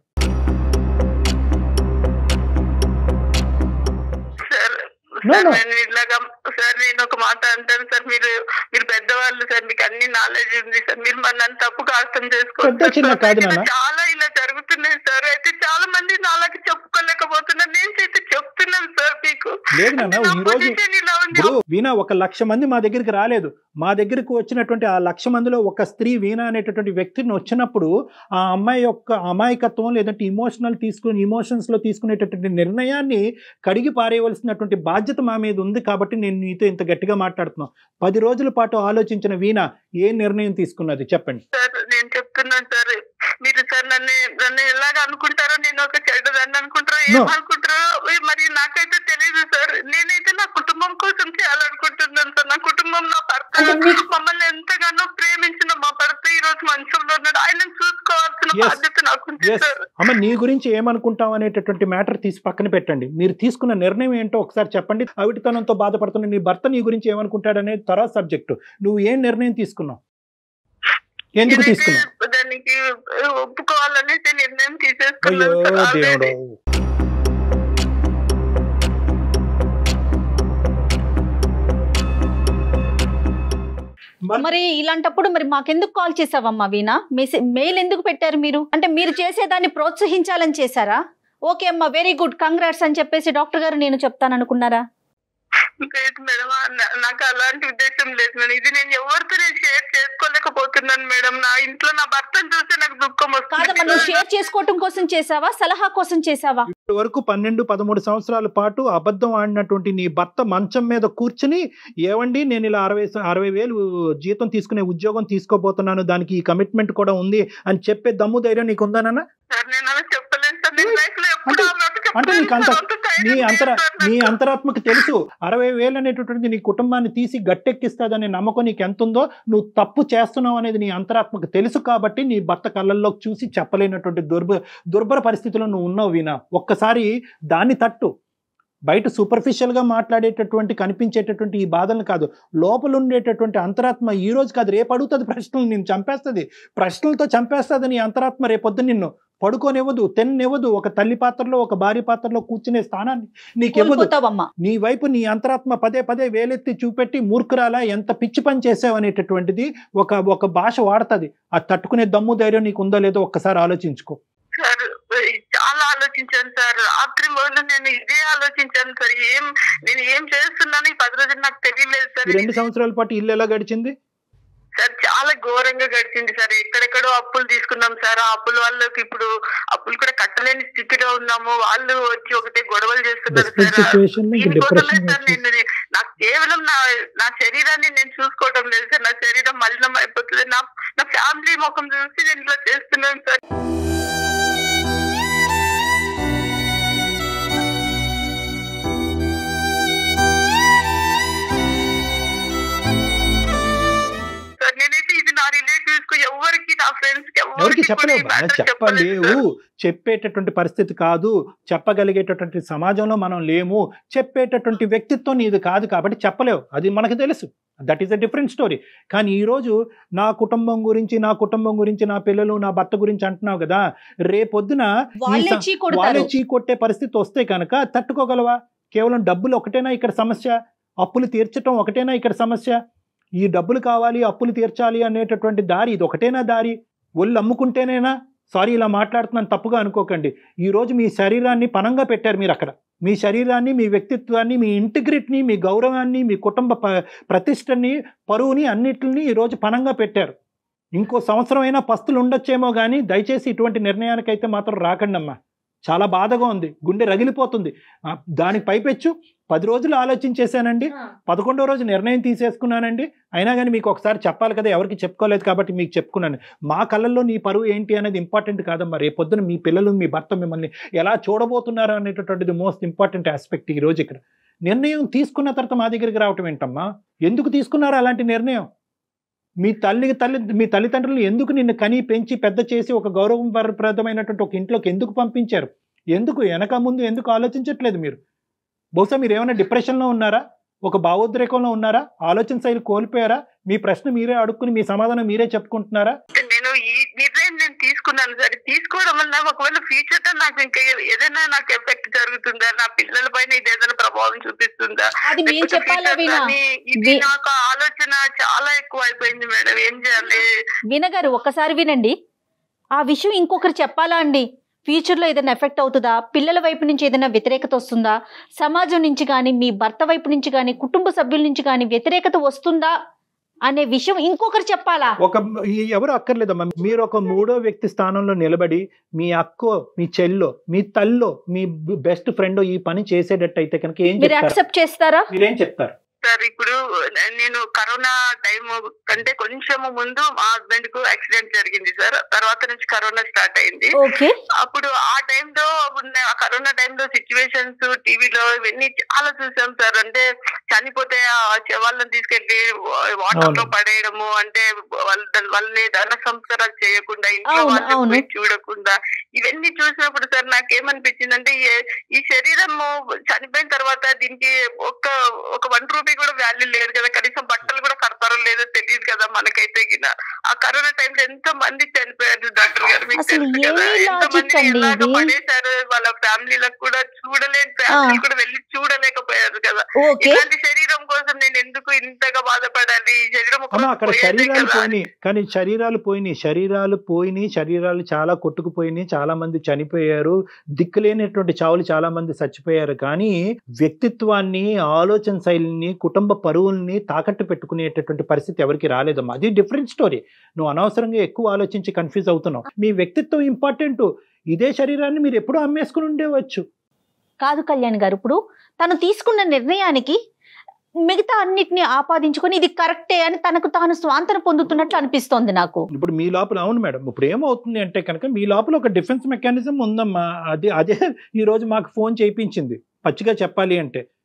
సార్ No, సార్ no. నేను ఇలాగా సార్ నేను ఒక మాట అంటాను సార్ మీరు మీరు పెద్దవాళ్ళు సార్ మీకు అన్ని నాలెడ్జ్ ఉంది సార్ మీరు మన నన్ను తప్పుగా అర్థం చేసుకోవచ్చు పెద్ద చిన్న సార్. కాదు ఇలా నాన్న. చాలా ఇలా జరుగుతున్నాయి సార్ అయితే చాలా మంది నాలాగా చెప్పుకోలేకపోతున్నారు నేను అయితే చెప్తున్నాను సార్ మీకు లేదు నాన్న నా ఈ రోజు పొజిషన్ ఇలా ఉంది ఇప్పుడు వీణ ఒక లక్ష మంది మా దగ్గరికి రాలేదు మా దగ్గరికి వచ్చినటువంటి ఆ లక్ష మందిలో ఒక స్త్రీ వీణ అనేటటువంటి వ్యక్తిని వచ్చినప్పుడు ఆ అమ్మాయి యొక్క అమాయకత్వం లేదంటే ఇమోషనల్ తీసుకుని ఇమోషన్స్ లో తీసుకునేటటువంటి నిర్ణయాన్ని కడిగి పారేయవలసినటువంటి బాధ్యత మా మీద ఉంది కాబట్టి నేను నీతో ఇంత గట్టిగా మాట్లాడుతున్నాను పది రోజుల పాటు ఆలోచించిన వీణ ఏ నిర్ణయం తీసుకున్నది చెప్పండి సార్ నేను చెప్తున్నాను సార్ మీరు సార్ నన్ను నన్ను ఎలాగ అనుకుంటారో నేను ఒక చెడ్డదాన్ని అనుకుంటారో No. ఏమనుకుంటారో మరి నాకైతే తెలియదు సార్ నేనైతే నా కుటుంబం కోసం చేయాలనుకుంటున్నాను సార్ నా కుటుంబం నా భర్త అంటే మీకు- మమ్మల్ని ఎంతగానో ప్రేమించిన మా భర్త ఈ రోజు మంచంలో ఉన్నాడు ఆయన చూసుకోవాల్సిన Yes. బాధ్యత నాకుంది ఎస్ సార్ అమ్మ నీ గురించి ఏమనుకుంటాం అనేటటువంటి మ్యాటర్ తీసి పక్కన పెట్టండి మీరు తీసుకున్న నిర్ణయం ఏంటో ఒకసారి చెప్పండి అవిటితనంతో బాధపడుతున్న నీ భర్త నీ గురించి ఏమనుకుంటాడనేది తర్వాత సబ్జెక్టు నువ్వు ఏం నిర్ణయం తీసుకున్నావు ఎందుకు నేనైతే తీసుకున్నావు దానికి ఒప్పుకోవాలనేసి నిర్ణయం అయ్యో తీసేసుకున్నాను సార్ దేవుడు already. మరి ఇలాంటప్పుడు మరి మాకెందుకు కాల్ చేసావమ్మా వీణా మెసే- మెయిల్ ఎందుకు పెట్టారు మీరు అంటే మీరు చేసేదాన్ని ప్రోత్సహించాలని చేశారా ఓకే అమ్మా వెరీ గుడ్ కంగ్రాట్స్ అని చెప్పేసి డాక్టర్ గారు నేను చెప్తాను అనుకున్నారా లేదు మేడం ఆ నా- నాకు అలాంటి ఉద్దేశం లేదు మేడం ఇది నేను ఎవరితో నేను షేర్ చేసుకోలేకపోతున్నాను మేడం నా ఇంట్లో నా భర్తను చూస్తే నాకు దుఃఖం కాదమ్మా నువ్వు వస్తుంది షేర్ చేసుకోవటం కోసం చేసావా సలహా కోసం చేసావా ఇప్పటి వరకు పన్నెండు పదమూడు సంవత్సరాల పాటు అబద్ధం ఆడినటువంటి నీ భర్త మంచం మీద కూర్చుని ఏవండి నేను ఇలా అరవై స- అరవై వేలు జీతం తీసుకునే ఉద్యోగం తీసుకోబోతున్నాను దానికి ఈ కమిట్మెంట్ కూడా ఉంది అని చెప్పే దమ్ము ధైర్యం నీకు ఉందానన్నా సార్ నేను అలా చెప్పలేను సార్ నేను లైఫ్ లో ఎప్పుడు ఆ మాట అంటే చెప్పలేను నీకు అంత సార్. అంత ధైర్యం నీ లేదు అంతర సార్ నీ నాకు. అంతరాత్మకు తెలుసు అరవై వేలు అనేటటువంటిది నీ కుటుంబాన్ని తీసి గట్టెక్కిస్తాదనే నమ్మకం నీకు ఎంత ఉందో నువ్వు తప్పు చేస్తున్నావు అనేది నీ అంతరాత్మకు తెలుసు కాబట్టి నీ భర్త కళ్ళల్లోకి చూసి చెప్పలేనటువంటి దుర్భ దుర్భర పరిస్థితిలో నువ్వు ఉన్నావు వీణా ఒక్కసారి దాన్ని తట్టు బయట సూపర్ఫిషియల్గా మాట్లాడేటటువంటి కనిపించేటటువంటి ఈ బాధలు కాదు లోపల ఉండేటటువంటి అంతరాత్మ ఈ రోజు కాదు రేపు అడుగుతుంది ప్రశ్నలు నిన్ను చంపేస్తుంది ప్రశ్నలతో చంపేస్తుంది నీ అంతరాత్మ రేపొద్దు నిన్ను పడుకోనివ్వదు తెన్నివ్వదు ఒక తల్లి పాత్రలో ఒక భార్య పాత్రలో కూర్చునే స్థానాన్ని నీకివ్వదు కోల్పోతావమ్మా నీ వైపు నీ అంతరాత్మ పదే పదే వేలెత్తి చూపెట్టి మూర్ఖురాలా ఎంత పిచ్చి పని చేసావు అనేటటువంటిది ఒక ఒక భాష వాడుతుంది అది తట్టుకునే దమ్ము ధైర్యం నీకు ఉందో లేదో ఒక్కసారి ఆలోచించుకో సార్ చాలా ఆలోచించాను సార్ రాత్రి మొదలు నేను ఇదే ఆలోచించాను సార్ ఏం నేను ఏం చేస్తున్నాను ఈ పది రోజులు నాకు తెలియలేదు సార్ ఈ రెండు సంవత్సరాల పాటు ఇల్లు ఎలా గడిచింది సార్ చాలా ఘోరంగా గడిచింది సార్ ఎక్కడెక్కడో అప్పులు తీసుకున్నాం సార్ ఆ అప్పుల వాళ్ళకి ఇప్పుడు అప్పులు కూడా కట్టలేని స్థితిలో ఉన్నాము వాళ్ళు వచ్చి ఒకటే గొడవలు చేస్తున్నారు డెస్పరేట్ సార్ సిచ్యువేషన్ నుంచి దీనికోసమే డిప్రెషన్ సార్ నేను నాకు కేవలం నా నా శరీరాన్ని నేను చూసుకోవడం లేదు సార్ నా శరీరం మలినం అయిపోతుంది నా నా ఫ్యామిలీ ముఖం చూసి నేను ఇట్లా చేస్తున్నాను సార్ సార్ నేనైతే ఇది నా రిలేటివ్స్ కు ఎవరికి నా ఫ్రెండ్స్ కి ఎవరికి ఎవరికి కూడా ఈ చెప్పలేవు బాగా matter చెప్పలేదు చెప్పలేవు సార్. చెప్పేటటువంటి పరిస్థితి కాదు చెప్పగలిగేటటువంటి సమాజంలో మనం లేము చెప్పేటటువంటి వ్యక్తిత్వం నీది కాదు కాబట్టి చెప్పలేవు అది మనకు తెలుసు that is a different story కానీ ఈరోజు నా కుటుంబం గురించి నా కుటుంబం గురించి నా పిల్లలు నా భర్త గురించి అంటున్నావు కదా రేపొద్దున ఈ వాళ్ళే స- చీ వాళ్ళే కొడతారు చీకొట్టే పరిస్థితి వస్తే కనుక తట్టుకోగలవా కేవలం డబ్బులు ఒకటేనా ఇక్కడ సమస్య అప్పులు తీర్చటం ఒకటేనా ఇక్కడ సమస్య ఈ డబ్బులు కావాలి అప్పులు తీర్చాలి అనేటటువంటి దారి ఇది ఒకటేనా దారి ఒళ్ళు అమ్ముకుంటేనేనా సారీ ఇలా మాట్లాడుతున్నాను తప్పుగా అనుకోకండి ఈరోజు మీ శరీరాన్ని పనంగా పెట్టారు మీరు అక్కడ మీ శరీరాన్ని మీ వ్యక్తిత్వాన్ని మీ ఇంటిగ్రిటీని మీ గౌరవాన్ని మీ కుటుంబ ప- ప్రతిష్టని పరువుని అన్నిటిని ఈరోజు పనంగా పెట్టారు ఇంకో సంవత్సరం అయినా పస్తులు ఉండొచ్చేమో కానీ దయచేసి ఇటువంటి నిర్ణయానికైతే మాత్రం రాకండి అమ్మా చాలా బాధగా ఉంది గుండె రగిలిపోతుంది ఆ, దానికి పైపెచ్చు పది రోజులు ఆలోచించేశానండి పదకొండో రోజు నిర్ణయం తీసేసుకున్నానండి అయినా కానీ మీకు ఒకసారి చెప్పాలి కదా ఎవరికి చెప్పుకోలేదు కాబట్టి మీకు చెప్పుకున్నాను మా కళ్ళల్లో నీ పరువు ఏంటి అనేది ఇంపార్టెంట్ కాదమ్మా రేపొద్దున మీ పిల్లలు మీ భర్త మిమ్మల్ని ఎలా చూడబోతున్నారు అనేటటువంటిది మోస్ట్ ఇంపార్టెంట్ ఆస్పెక్ట్ ఈ రోజు ఇక్కడ నిర్ణయం తీసుకున్న తర్వాత మా దగ్గరికి రావటం ఏంటమ్మా ఎందుకు తీసుకున్నారు అలాంటి నిర్ణయం మీ తల్లి తల్లి మీ తల్లిదండ్రులు ఎందుకు నిన్ను కని పెంచి పెద్ద చేసి ఒక గౌరవప్రదమైనటువంటి ఒక ఇంట్లోకి ఎందుకు పంపించారు ఎందుకు వెనక ముందు ఎందుకు ఆలోచించట్లేదు మీరు బహుశా మీరు ఏమైనా డిప్రెషన్లో ఉన్నారా ఒక భావోద్రేకంలో ఉన్నారా ఆలోచన శైలి కోల్పోయారా మీ ప్రశ్న మీరే అడుక్కుని మీ సమాధానం మీరే చెప్పుకుంటున్నారా నేను ఈ నిర్ణయం నేను తీసుకున్నాను సార్ తీసుకోవడం వల్ల ఒకవేళ ఫ్యూచర్ లో నాకు ఇంకా ఏ- ఏదైనా నాకు ఎఫెక్ట్ జరుగుతుందా నా పిల్లల పైన ఇది ఏదైనా ప్రభావం చూపిస్తుందా అది మేము లేకపోతే చెప్పాలా future వీణా కానీ ఇది వీ- నాకు ఆలోచన చాలా ఎక్కువ అయిపోయింది మేడం ఏం చేయాలి వినగారు ఒక్కసారి వినండి ఆ విషయం ఇంకొకరు చెప్పాలా అండి ఫ్యూచర్లో ఏదైనా ఎఫెక్ట్ అవుతుందా పిల్లల వైపు నుంచి ఏదైనా వ్యతిరేకత వస్తుందా సమాజం నుంచి కానీ మీ భర్త వైపు నుంచి కానీ కుటుంబ సభ్యుల నుంచి కానీ వ్యతిరేకత వస్తుందా అనే విషయం ఇంకొకరు చెప్పాలా ఒక ఈ- ఎవరు అక్కర్లేదమ్మా మీరు ఒక మూడో వ్యక్తి స్థానంలో నిలబడి మీ అక్కో మీ చెల్లో మీ తల్లో మీ బెస్ట్ ఫ్రెండ్ ఈ పని చేసేటట్టయితే కనుక ఏం మీరు చెప్తారు యాక్సెప్ట్ చేస్తారా మీరేం చెప్తారు సార్ ఇప్పుడు నేను కరోనా టైం కంటే కొంచెం ముందు మా హస్బెండ్ కు యాక్సిడెంట్ జరిగింది సార్ తర్వాత నుంచి కరోనా స్టార్ట్ అయింది ఓకే అప్పుడు ఆ టైంలో ఉన్న ఆ కరోనా టైంలో సిచ్యువేషన్స్ టీవీలో ఇవన్నీ చాలా చూసాం సార్ అంటే చనిపోతే ఆ శవాలను తీసుకెళ్లి వాటర్ లో అవును. పడేయడము అంటే వాళ్ళ వాళ్ళని ధన సంస్కారాలు చేయకుండా ఇంట్లో అవును, వాళ్ళు అవును. పోయి చూడకుండా ఇవన్నీ చూసినప్పుడు సార్ నాకేమనిపించింది అంటే ఈ శరీరము చనిపోయిన తర్వాత దీనికి ఒక్క ఒక వన్ రూపీ కూడా వాల్యూ లేదు కదా కనీసం బట్టలు కూడా కడతారో లేదో తెలియదు కదా మనకైతే గిన ఆ కరోనా టైంలో ఎంతో మంది చనిపోయారు డాక్టర్ గారు మీకు అసలు తెలుసు కదా ఏమీ ఎంతో లాజిక్ మందిని అండి ఎలాగ ఇది? పడేశారు వాళ్ళ ఫ్యామిలీలకు కూడా చూడలేని ఫ్యామిలీ కూడా వెళ్ళి చూడలేకపోయారు కదా ఓకే ఇలాంటి శరీరం కోసం నేను ఎందుకు ఇంతగా బాధపడాలి ఈ శరీరం ఒక అమ్మా రోజు అక్కడ పోయేదే శరీరాలు కదా అని. పోయినాయి కానీ శరీరాలు పోయినాయి శరీరాలు పోయినాయి శరీరాలు చాలా కొట్టుకుపోయినాయి చాలా మంది చనిపోయారు దిక్కులేనటువంటి చావులు చాలా మంది చచ్చిపోయారు కానీ వ్యక్తిత్వాన్ని ఆలోచన శైలిని కుటుంబ పరువుల్ని తాకట్టు పెట్టుకునేటటువంటి పరిస్థితి ఎవరికి రాలేదమ్మా అది డిఫరెంట్ స్టోరీ నువ్వు అనవసరంగా ఎక్కువ ఆలోచించి కన్ఫ్యూజ్ అవుతున్నావు మీ వ్యక్తిత్వం ఇంపార్టెంట్ ఇదే శరీరాన్ని మీరు ఎప్పుడూ అమ్మేసుకుని ఉండేవచ్చు కాదు కళ్యాణ్ గారు ఇప్పుడు తను తీసుకున్న నిర్ణయానికి మిగతా అన్నిటిని ఆపాదించుకొని ఇది కరెక్టే అని తనకు తాను స్వాంతన పొందుతున్నట్లు అనిపిస్తోంది నాకు ఇప్పుడు మీ లోపల అవును మేడం ఇప్పుడు ఏమవుతుంది అంటే కనుక మీ లోపల ఒక డిఫెన్స్ మెకానిజం ఉందమ్మా అది అదే ఈ రోజు మాకు ఫోన్ చేయించింది పచ్చిగా చెప్పాలి అంటే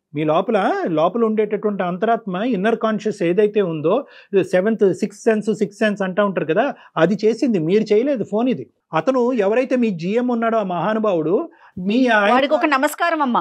మీ లోపల లోపల ఉండేటటువంటి అంతరాత్మ ఇన్నర్ కాన్షియస్ ఏదైతే ఉందో seventh sixth sense sixth sense అంటూ ఉంటారు కదా అది చేసింది మీరు చేయలేదు ఫోన్ ఇది అతను ఎవరైతే మీ జిఎం ఉన్నాడో ఆ మహానుభావుడు మీ ఆయన- వాడికి ఒక నమస్కారం అమ్మా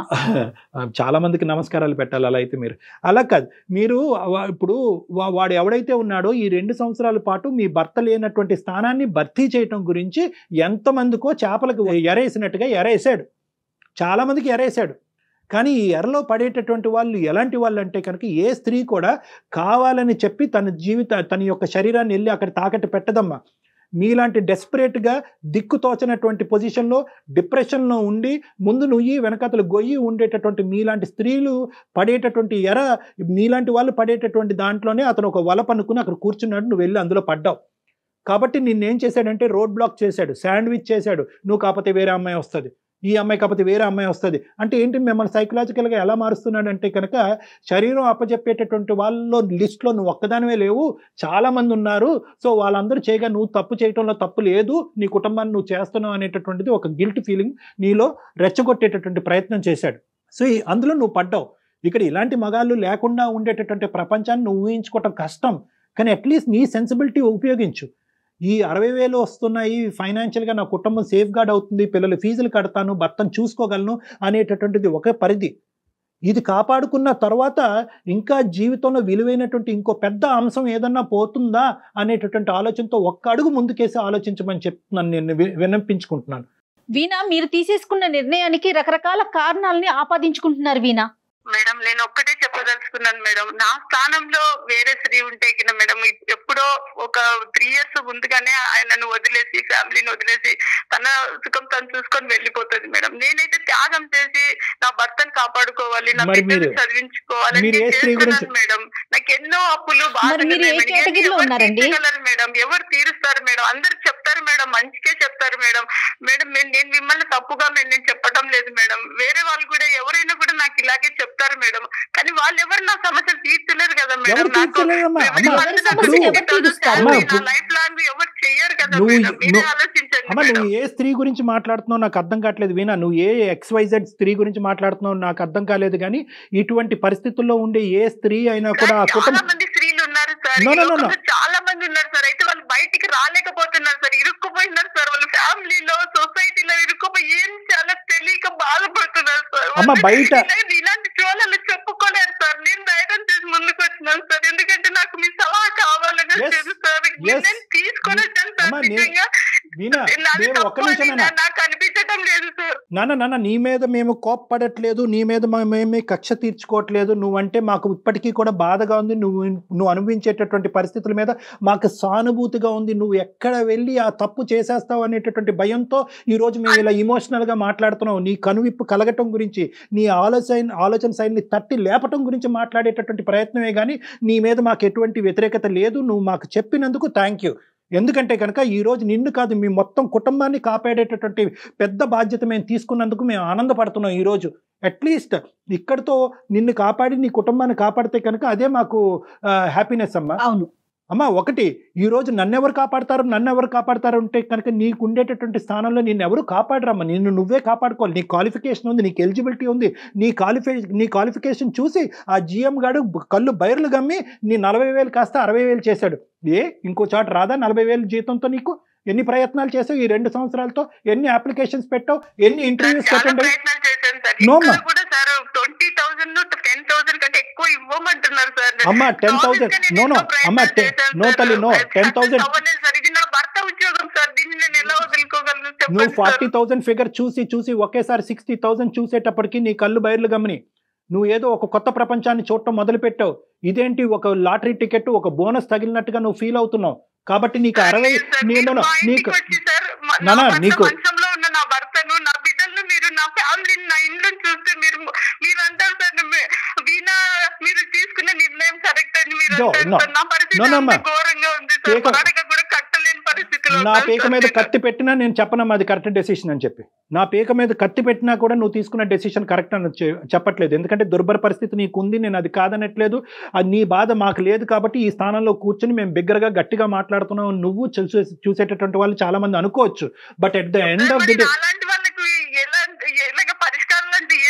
చాలా మందికి నమస్కారాలు పెట్టాలి అలా అయితే మీరు అలా కాదు మీరు వా- ఇప్పుడు వా- వాడు ఎవడైతే ఉన్నాడో ఈ రెండు సంవత్సరాల పాటు మీ భర్త లేనటువంటి స్థానాన్ని భర్తీ చేయటం గురించి ఎంతమందికో చేపలకు ఎరేసినట్టుగా ఎరేసాడు చాలా మందికి ఎరేసాడు కానీ ఈ ఎరలో పడేటటువంటి వాళ్ళు ఎలాంటి వాళ్ళు అంటే కనుక ఏ స్త్రీ కూడా కావాలని చెప్పి తన జీవిత తన యొక్క శరీరాన్ని వెళ్ళి అక్కడ తాకట్టు పెట్టదమ్మా మీలాంటి డెస్పరేట్గా దిక్కుతోచనటువంటి పొజిషన్లో డిప్రెషన్లో ఉండి ముందు నుయ్యి వెనకతలు గొయ్యి ఉండేటటువంటి మీలాంటి స్త్రీలు పడేటటువంటి ఎర మీలాంటి వాళ్ళు పడేటటువంటి దాంట్లోనే అతను ఒక వల పనుకుని అక్కడ కూర్చున్నాడు నువ్వు వెళ్ళి అందులో పడ్డావు కాబట్టి నిన్నేం చేశాడంటే రోడ్ బ్లాక్ చేశాడు శాండ్విచ్ చేశాడు నువ్వు కాకపోతే వేరే అమ్మాయి వస్తుంది ఈ అమ్మాయి కాకపోతే వేరే అమ్మాయి వస్తుంది అంటే ఏంటి మిమ్మల్ని సైకలాజికల్గా ఎలా మారుస్తున్నాడంటే కనుక శరీరం అప్పచెప్పేటటువంటి వాళ్ళలో లిస్ట్లో నువ్వు ఒక్కదానివే లేవు చాలా మంది ఉన్నారు సో వాళ్ళందరూ చేయగా నువ్వు తప్పు చేయటంలో తప్పు లేదు నీ కుటుంబాన్ని నువ్వు చేస్తున్నావు అనేటటువంటిది ఒక గిల్ట్ ఫీలింగ్ నీలో రెచ్చగొట్టేటటువంటి ప్రయత్నం చేశాడు సో ఈ- అందులో నువ్వు పడ్డావు ఇక్కడ ఇలాంటి మగాళ్ళు లేకుండా ఉండేటటువంటి ప్రపంచాన్ని నువ్వు ఊహించుకోవటం కష్టం కానీ అట్లీస్ట్ నీ సెన్సిబిలిటీ ఉపయోగించు ఈ అరవై వేలు వస్తున్నాయి ఫైనాన్షియల్గా నా కుటుంబం సేఫ్ గార్డ్ అవుతుంది పిల్లల ఫీజులు కడతాను భర్తను చూసుకోగలను అనేటటువంటిది ఒక పరిధి ఇది కాపాడుకున్న తర్వాత ఇంకా జీవితంలో విలువైనటువంటి ఇంకో పెద్ద అంశం ఏదన్నా పోతుందా అనేటటువంటి ఆలోచనతో ఒక్క అడుగు ముందుకేసి ఆలోచించమని చెప్తున్నాను నేను వి- విన్నపించుకుంటున్నాను వీణా మీరు తీసేసుకున్న నిర్ణయానికి రకరకాల కారణాలని ఆపాదించుకుంటున్నారు వీణా మేడం నేను ఒక్కటే చెప్పదలుచుకున్నాను మేడం నా స్థానంలో వేరే స్త్రీ ఉంటే కింద మేడం ఇప్- ఎప్పుడో ఒక త్రీ ఇయర్స్ ముందుగానే ఆయనను వదిలేసి ఫ్యామిలీని వదిలేసి తన సుఖం తను చూసుకొని వెళ్ళిపోతుంది మేడం నేనైతే త్యాగం చేసి నా భర్తను కాపాడుకోవాలి నా మరి బిడ్డను మీరు- చదివించుకోవాలని మీరు ఏ నేను స్త్రీ గురించి- చేస్తున్నాను మేడం నాకు ఎన్నో అప్పులు మరి బాధలు మీరు ఏ ఉన్నాయి మేడం. కేటగిరీలో ఎవరు ఉన్నారండి? తీర్చగలరు మేడం ఎవరు తీరుస్తారు మేడం అందరు చెప్తారు మేడం మంచికే చెప్తారు మేడం మేడం నేను నేను మిమ్మల్ని తప్పుగా మేము నేను చెప్పడం లేదు మేడం వేరే వాళ్ళు కూడా ఎవరైనా కూడా నాకు ఇలాగే చెప్తారు మేడం కానీ వాళ్ళు ఎవరు నా సమస్యలు తీర్చలేరు కదా మేడం ఎవరు తీర్చలేరమ్మా? అమ్మా, ఎవరి సమస్యలు ఎవరు తీరుస్తారు? అమ్మా, నా లైఫ్ లాంగ్ ఎవరు చెయ్యరు కదా నువ్వు- మేడం మీరే నువ్వు- ఆలోచించండి అమ్మ మేడం నువ్వు ఏ స్త్రీ గురించి మాట్లాడుతున్నావు నాకు అర్థం కావట్లేదు వీణా నువ్వు ఏ ఎక్స్వైజెడ్ స్త్రీ గురించి మాట్లాడుతున్నావు నాకు అర్థం కాలేదు కానీ ఇటువంటి పరిస్థితుల్లో ఉండే ఏ స్త్రీ అయినా కూడా ఆ చాలా కుటుంబం మంది స్త్రీలు ఉన్నారు సార్ No, ఈ no, no, no. లోకంలో చాలా మంది ఉన్నారు సార్ అయితే వాళ్ళు బయటికి రాలేకపోతున్నారు సార్ ఇరుక్కుపోయినారు సార్ వాళ్ళ ఫ్యామిలీలో సొసైటీలో ఇరుక్కుపోయి ఏం చాలా తెలియక బాధపడుతున్నారు సార్ అమ్మ, వాళ్ళు బయట- ఇలా- ఇలాంటి చోళలు చెప్పుకోలేరు సార్ నేను ధైర్యం చేసి ముందుకు వచ్చినాను సార్ ఎందుకంటే నాకు మీ సలహా కావాలని Yes. వచ్చేది సార్ Yes. నేను తీసుకొని వచ్చాను సార్ అమ్మ, నేను- నిజంగా వీణా నాది మేము ఒక్క తప్పు అని నిమిషం నాన్న. నాకు అనిపించడం లేదు సార్ నాన్న నాన్న నీ మీద మేము కోప్పడట్లేదు నీ మీద మేమేమి కక్ష తీర్చుకోవట్లేదు నువ్వంటే మాకు ఇప్పటికీ కూడా బాధగా ఉంది నువ్వు నువ్వు అనుభవించేటటువంటి పరిస్థితుల మీద మాకు సానుభూతిగా ఉంది నువ్వు ఎక్కడ వెళ్ళి ఆ తప్పు చేసేస్తావు అనేటటువంటి భయంతో ఈ రోజు మేము ఇలా ఇమోషనల్గా మాట్లాడుతున్నావు నీ కనువిప్పు కలగటం గురించి నీ ఆలోచన ఆలోచన శైలిని తట్టి లేపటం గురించి మాట్లాడేటటువంటి ప్రయత్నమే కానీ నీ మీద మాకు ఎటువంటి వ్యతిరేకత లేదు నువ్వు మాకు చెప్పినందుకు థ్యాంక్ యూ ఎందుకంటే కనుక ఈ రోజు నిన్ను కాదు మీ మొత్తం కుటుంబాన్ని కాపాడేటటువంటి పెద్ద బాధ్యత మేము తీసుకున్నందుకు మేము ఆనందపడుతున్నాం ఈరోజు అట్లీస్ట్ ఇక్కడితో నిన్ను కాపాడి నీ కుటుంబాన్ని కాపాడితే కనుక అదే మాకు హ్యాపీనెస్ అమ్మా అవును అమ్మ ఒకటి ఈ రోజు నన్నెవరు కాపాడతారు నన్ను ఎవరు కాపాడతారు అంటే కనుక నీకు ఉండేటటువంటి స్థానంలో నిన్ను ఎవరు కాపాడరమ్మా నిన్ను నువ్వే కాపాడుకోవాలి నీ క్వాలిఫికేషన్ ఉంది నీకు ఎలిజిబిలిటీ ఉంది నీ క్వాలిఫై నీ క్వాలిఫికేషన్ చూసి ఆ జిఎం గాడు కళ్ళు బైర్లు గమ్మి నీ నలభై వేలు కాస్త అరవై వేలు చేశాడు ఏ ఇంకో చోట రాదా నలభై వేలు జీతంతో నీకు ఎన్ని ప్రయత్నాలు చేసావు ఈ రెండు సంవత్సరాలతో ఎన్ని అప్లికేషన్స్ పెట్టావు ఎన్ని ఇంటర్వ్యూస్ చాలా అటెండ్ ప్రయత్నాలు చేశాను సార్ No, ఇక్కడ ma. కూడా sir twenty thousand ten thousand కంటే ఎక్కువ ఇవ్వమంటున్నారు సార్ అమ్మ టెన్ థౌసండ్ నో నో అమ్మ నో తల్లి నో టెన్ థౌసండ్ సార్ ఇది నా భర్త ఉద్యోగం సార్ దీన్ని నేను ఎలా వదులుకోగలను నువ్వు చెప్పండి సార్ ఫార్టీ థౌసండ్ ఫిగర్ చూసి చూసి ఒకేసారి సిక్స్టీ థౌసండ్ చూసేటప్పటికి నీ కళ్ళు బయర్లు గమని నువ్వు ఏదో ఒక కొత్త ప్రపంచాన్ని చూడటం మొదలు పెట్టావు ఇదేంటి ఒక లాటరీ టికెట్ ఒక బోనస్ తగిలినట్టుగా నువ్వు ఫీల్ అవుతున్నావు కాబట్టి నీకు అరవై లేదు సార్, నేను మీరు మా నీకు ఇంటికి వచ్చి సార్, మా- నా నానా, భర్త నీకు- మంచంలో ఉన్న నా భర్తను నా బిడ్డలను మీరు నా ఫ్యామిలీని నా ఇండ్లను చూస్తే మీరు మీరు అంటారు సార్ మీ- వీణా మీరు తీసుకున్న నిర్ణయం కరెక్ట్ అని మీరు No, అంటారు no. సార్ నా పరిస్థితి No, no, అంత అమ్మా. ఘోరంగా ఉంది సార్ పీక- వాడక కూడా కట్టలేని పరిస్థితిలో నా ఉన్నాను పీక సార్ మీద నేను. కత్తి పెట్టినా నేను చెప్పనమ్మా అది కరెక్ట్ డెసిషన్ అని చెప్పి నా పీక మీద కత్తి పెట్టినా కూడా నువ్వు తీసుకున్న డెసిషన్ కరెక్ట్ అని చె- చెప్పట్లేదు ఎందుకంటే దుర్భర పరిస్థితి నీకు ఉంది నేను అది కాదనట్లేదు అది నీ బాధ మాకు లేదు కాబట్టి ఈ స్థానంలో కూర్చొని మేము బిగ్గరగా గట్టిగా మాట్లాడుతున్నాం నువ్వు చూసే చూసేటటువంటి వాళ్ళు చాలా మంది అనుకోవచ్చు but at the end sir, of మరి ది డే అలాంటి వాళ్ళకు ఎలా ఎలాగ పరిష్కారం అంటే ఏం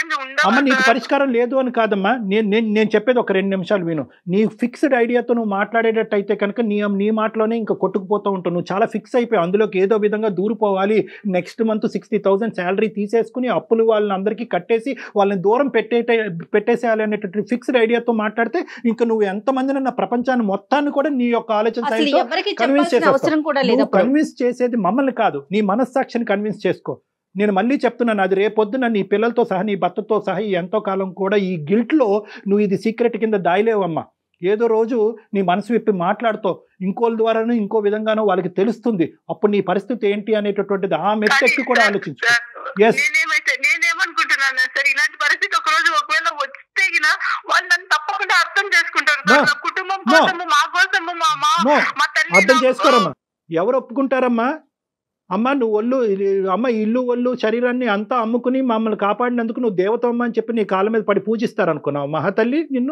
అమ్మ నీకు ఉండవు పరిష్కారం లేదు అని కాదమ్మా నేను నేను నేను చెప్పేది ఒక రెండు నిమిషాలు విను నీ ఫిక్స్డ్ ఐడియాతో నువ్వు మాట్లాడేటట్టు అయితే కనుక నీ నీ మాటలోనే ఇంకా కొట్టుకుపోతూ ఉంటావు నువ్వు చాలా ఫిక్స్ అయిపోయి అందులోకి ఏదో విధంగా దూరిపోవాలి next month sixty thousand salary తీసేసుకుని అప్పులు వాళ్ళని అందరికీ కట్టేసి వాళ్ళని దూరం పెట్టే పెట్టేసేయాలి అనేటటువంటి ఫిక్స్డ్ ఐడియాతో మాట్లాడితే ఇంకా నువ్వు ఎంతమందిని నా ప్రపంచాన్ని మొత్తాన్ని కూడా నీ యొక్క ఆలోచన అసలు సైజుతో ఎవరికి convince చెప్పాల్సిన చేసేస్తావు. అవసరం కూడా లేదు నువ్వు అప్పుడు కన్విన్స్ చేసేది మమ్మల్ని కాదు నీ మనస్సాక్షిని కన్విన్స్ చేసుకో నేను మళ్ళీ చెప్తున్నాను అది రేపొద్దున నీ పిల్లలతో సహా నీ భర్తతో సహా ఈ ఎంతో కాలం కూడా ఈ గిల్ట్లో నువ్వు ఇది సీక్రెట్ కింద దాయలేవమ్మా ఏదో రోజు నీ మనసు విప్పి మాట్లాడుతావు ఇంకోళ్ళ ద్వారానో ఇంకో విధంగానో వాళ్ళకి తెలుస్తుంది అప్పుడు నీ పరిస్థితి ఏంటి అనేటటువంటిది ఆ మెత్తెక్కి కూడా ఆలోచించు సార్, Yes. నేనేమైతే నేనేమనుకుంటున్నాను సార్ ఇలాంటి పరిస్థితి ఒక రోజు ఒకవేళ వస్తే గిన వాళ్ళు నన్ను తప్పకుండా అర్థం చేసుకుంటారు No. నా కుటుంబం No. కోసము మా కోసము మా మా నో మా తల్లి అర్థం నాకు- చేసుకోరమ్మా ఎవరు ఒప్పుకుంటారమ్మా అమ్మ నువ్వు ఒళ్ళు ఇది- అమ్మ ఇల్లు ఒళ్ళు శరీరాన్ని అంతా అమ్ముకుని మమ్మల్ని కాపాడినందుకు నువ్వు దేవతమ్మ అని చెప్పి నీ కాళ్ళ మీద పడి పూజిస్తారనుకున్నావు మహాతల్లి నిన్ను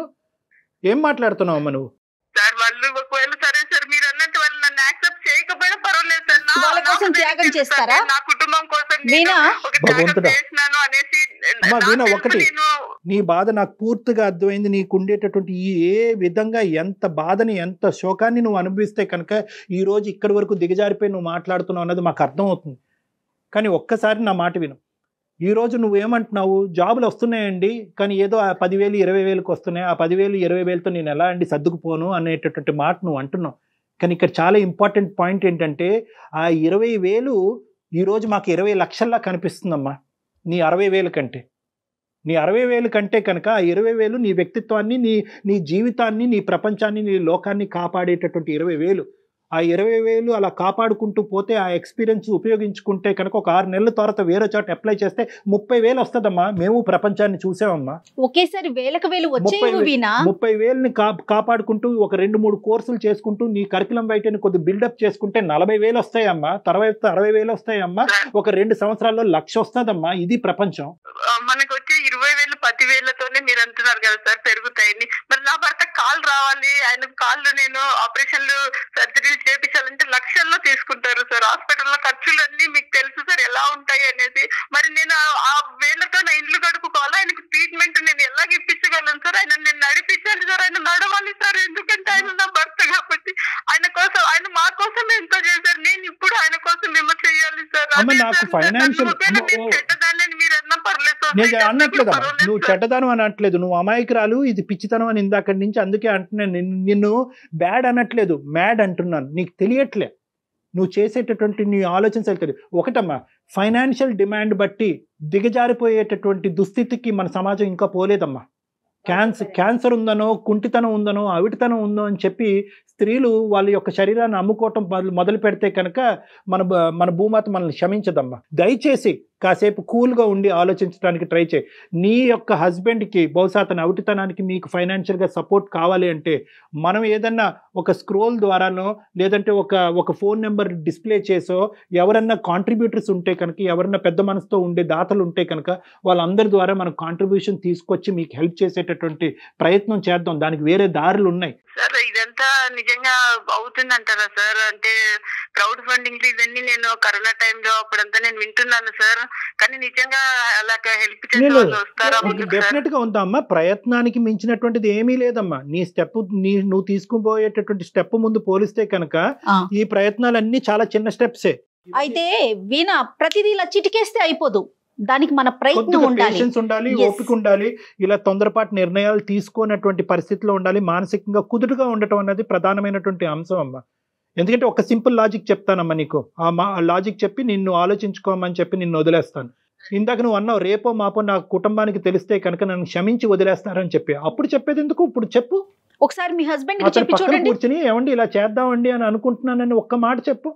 ఏం మాట్లాడుతున్నావు అమ్మ నువ్వు సార్ వాళ్ళు ఒకవేళ సరే సార్ మీరు అన్నట్టు వాళ్ళు నన్ను యాక్సెప్ట్ చేయకపోయినా పర్వాలేదు సార్ నా- వాళ్ళ నా కోసం గురించి త్యాగం తెలుసు చేస్తారా? సార్, నా కుటుంబం కోసం నేను వీణా ఒక త్యాగం భగవంతుడా. చేసినాను అనేసి అమ్మా, నా వీణా, తెలుసు ఒకటి. నేను నీ బాధ నాకు పూర్తిగా అర్థమైంది నీకు ఉండేటటువంటి ఈ ఏ విధంగా ఎంత బాధని ఎంత శోకాన్ని నువ్వు అనుభవిస్తే కనుక ఈ రోజు ఇక్కడి వరకు దిగజారిపోయి నువ్వు మాట్లాడుతున్నావు అన్నది మాకు అర్థమవుతుంది కానీ ఒక్కసారి నా మాట విను ఈ రోజు నువ్వేమంటున్నావు జాబులు వస్తున్నాయండి కానీ ఏదో ఆ పదివేలు ఇరవై వేలకు వస్తున్నాయి ఆ పదివేలు ఇరవై వేలతో నేను ఎలా అండి సర్దుకుపోను అనేటటువంటి మాట నువ్వు అంటున్నావు కానీ ఇక్కడ చాలా ఇంపార్టెంట్ పాయింట్ ఏంటంటే ఆ ఇరవై వేలు ఈరోజు మాకు ఇరవై లక్షల్లా కనిపిస్తుందమ్మా నీ అరవై వేల కంటే నీ అరవై వేలు కంటే కనుక ఆ ఇరవై వేలు నీ వ్యక్తిత్వాన్ని నీ నీ జీవితాన్ని నీ ప్రపంచాన్ని నీ లోకాన్ని కాపాడేటటువంటి ఇరవై వేలు ఆ ఇరవై వేలు అలా కాపాడుకుంటూ పోతే ఆ ఎక్స్పీరియన్స్ ఉపయోగించుకుంటే కనుక ఒక ఆరు నెలల తర్వాత వేరే చోట అప్లై చేస్తే ముప్పై వేలు వస్తుందమ్మా మేము ప్రపంచాన్ని చూసామమ్మా ఒకేసారి వేలకు వేలు వచ్చేవి ముప్పై వే- వీణా ముప్పై వేలని కా కాపాడుకుంటూ ఒక రెండు మూడు కోర్సులు చేసుకుంటూ నీ కరికులం బయటని కొద్ది బిల్డప్ చేసుకుంటే నలభై వేలు వస్తాయమ్మా తర్వాత అరవై వేలు వస్తాయమ్మా ఒక రెండు సంవత్సరాల్లో లక్ష వస్తుందమ్మా ఇది ప్రపంచం ఆ, మనకు వచ్చే ఇరవై వేలు పది వేలతోనే మీరు అంటున్నారు కదా సార్ పెరుగుతాయని మరి నా భర్త కాల్ రావాలి ఆయన కాళ్ళు నేను ఆపరేషన్లు సర్జరీలు చేపించాలంటే లక్షల్లో తీసుకుంటారు సార్ హాస్పిటల్లో ఖర్చులు అన్ని మీకు తెలుసు సార్ ఎలా ఉంటాయి అనేది మరి నేను ఆ- ఆ వేలతో నా ఇల్లు గడుపుకోవాలి ఆయనకు ట్రీట్మెంట్ నేను ఎలాగ ఇప్పించగలను సార్ ఆయన నేను నడిపించాలి సార్ ఆయన నడవాలి సార్ ఎందుకంటే ఆయన నా భర్త కాబట్టి ఆయన కోసం ఆయన మా కోసం ఎంతో చేశారు నేను ఇప్పుడు ఆయన కోసం ఏమో చేయాలి సార్ అమ్మ, అదే నాకు సార్, financial- నన్ను ఒకవేళ అమ్మ, నేను ఓ. చెడ్డదాన్ని మీరు అన్నా పర్లేదు సార్. నేను మీకు అనట్లేదమ్మా పర్వాలేదు నువ్వు సార్. చెడ్డదనం అని అనట్లేదు నువ్వు అమాయకురాలు ఇది పిచ్చితనం అని ఇందాక నుంచి అందుకే అంటున్నాను నిన్ను- నిన్ను బ్యాడ్ అనట్లేదు మ్యాడ్ అంటున్నాను నీకు తెలియట్లే నువ్వు చేసేటటువంటి నీ ఆలోచన సరిగ్గా తెలియదు ఒకటమ్మా ఫైనాన్షియల్ డిమాండ్ బట్టి దిగజారిపోయేటటువంటి దుస్థితికి మన సమాజం ఇంకా పోలేదమ్మా క్యాన్సర్ క్యాన్సర్ ఉందనో కుంటితనం ఉందనో అవిటితనం ఉందో అని చెప్పి స్త్రీలు వాళ్ళ యొక్క శరీరాన్ని అమ్ముకోవటం మొదలు- మొదలు పెడితే కనుక మన బ- మన భూమాత మనల్ని క్షమించదమ్మా దయచేసి కాసేపు కూల్గా ఉండి ఆలోచించడానికి ట్రై చేయి నీ యొక్క హస్బెండ్కి బహుశా అతని అవిటితనానికి మీకు ఫైనాన్షియల్గా సపోర్ట్ కావాలి అంటే మనం ఏదన్నా ఒక స్క్రోల్ ద్వారానో లేదంటే ఒక ఒక ఫోన్ నెంబర్ డిస్ప్లే చేసో ఎవరన్నా కాంట్రిబ్యూటర్స్ ఉంటే కనుక ఎవరన్నా పెద్ద మనసుతో ఉండే దాతలు ఉంటే కనుక వాళ్ళందరి ద్వారా మనం కాంట్రిబ్యూషన్ తీసుకొచ్చి మీకు హెల్ప్ చేసేటటువంటి ప్రయత్నం చేద్దాం దానికి వేరే దారులు ఉన్నాయి సార్ ఇదంతా నిజంగా అవుతుందంటారా సార్ అంటే క్రౌడ్ ఫండింగ్ ఇవన్నీ నేను కరోనా టైంలో అప్పుడంతా నేను వింటున్నాను సార్ కానీ నిజంగా అలాగ హెల్ప్ చేసే నేను వాళ్ళు వస్తారా ముందుకు సార్? డెఫినెట్ గా ఉందమ్మా ప్రయత్నానికి మించినటువంటిది ఏమీ లేదమ్మా నీ స్టెప్ నీ నువ్వు తీసుకుపోయేటటువంటి స్టెప్ ముందు పోలిస్తే కనుక ఆ. ఈ ప్రయత్నాలన్నీ చాలా చిన్న స్టెప్సే అయితే వీణ ప్రతిదీ ఇలా చిటికేస్తే అయిపోదు దానికి మన ప్రయత్నం ఉండాలి పేషెన్స్ ఉండాలి Yes. ఓపిక ఉండాలి ఇలా తొందరపాటు నిర్ణయాలు తీసుకోనటువంటి పరిస్థితిలో ఉండాలి మానసికంగా కుదురుగా ఉండటం అనేది ప్రధానమైనటువంటి అంశం అమ్మా ఎందుకంటే ఒక సింపుల్ లాజిక్ చెప్తానమ్మా నీకు ఆ మా లాజిక్ చెప్పి నిన్ను ఆలోచించుకోమని చెప్పి నిన్ను వదిలేస్తాను ఇందాక నువ్వు అన్నావు రేపో మాపో నా కుటుంబానికి తెలిస్తే కనుక నన్ను క్షమించి వదిలేస్తారని చెప్పి అప్పుడు చెప్పేది ఎందుకు ఇప్పుడు చెప్పు ఒకసారి మీ హస్బెండ్ కి అతను చెప్పి పక్కన చూడండి కూర్చుని ఏమండి ఇలా చేద్దామండి అని అనుకుంటున్నానని ఒక్క మాట చెప్పు